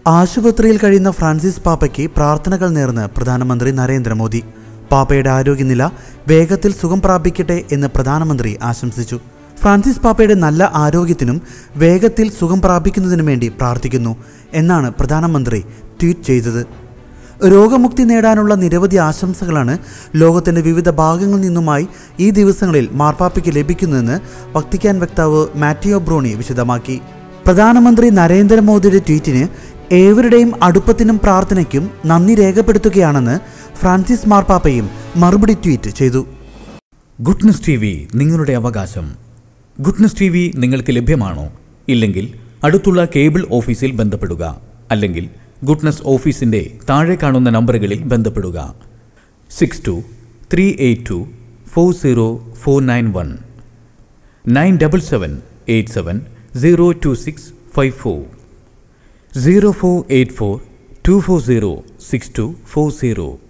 ആശുപത്രിയിൽ കഴിയുന്ന ഫ്രാൻസിസ് പാപ്പയ്ക്ക് പ്രാർത്ഥനകൾ നേർന്ന് പ്രധാനമന്ത്രി നരേന്ദ്രമോദി പാപ്പയുടെ ആരോഗ്യനില വേഗത്തിൽ സുഖം പ്രാപിക്കട്ടെ എന്ന് പ്രധാനമന്ത്രി ആശംസിച്ചു ഫ്രാൻസിസ് പാപ്പയുടെ നല്ല ആരോഗ്യത്തിനും വേഗത്തിൽ സുഖം പ്രാപിക്കുന്നതിനും വേണ്ടി പ്രാർത്ഥിക്കുന്നു എന്നാണ് പ്രധാനമന്ത്രി ട്വീറ്റ് ചെയ്തത് രോഗമുക്തി നേടാനുള്ള നിരവധി ആശംസകളാണ് ലോകത്തിന്റെ വിവിധ ഭാഗങ്ങളിൽ നിന്നുമായി ഈ ദിവസങ്ങളിൽ മാർപ്പാപ്പയ്ക്ക് ലഭിക്കുന്നതെന്ന് വത്തിക്കാൻ വക്താവ് മാറ്റിയോ ബ്രോണി വിശദമാക്കി പ്രധാനമന്ത്രി നരേന്ദ്രമോദിയുടെ ട്വീറ്റിന് ഏവരുടെയും അടുപ്പത്തിനും പ്രാർത്ഥനയ്ക്കും നന്ദി രേഖപ്പെടുത്തുകയാണെന്ന് ഫ്രാൻസിസ് മാർപ്പാപ്പയും മറുപടി ട്വീറ്റ് ചെയ്തു ഗുഡ്നസ് ടി വി നിങ്ങളുടെ അവകാശം ഗുഡ്നസ് ടി വി നിങ്ങൾക്ക് ലഭ്യമാണോ ഇല്ലെങ്കിൽ അടുത്തുള്ള കേബിൾ ഓഫീസിൽ ബന്ധപ്പെടുക അല്ലെങ്കിൽ ഗുഡ്നസ് ഓഫീസിന്റെ താഴെ കാണുന്ന നമ്പറുകളിൽ ബന്ധപ്പെടുക six two three eight two four zero four nine one nine double seven eight seven zero two six five four zero four eight four two four zero six two four zero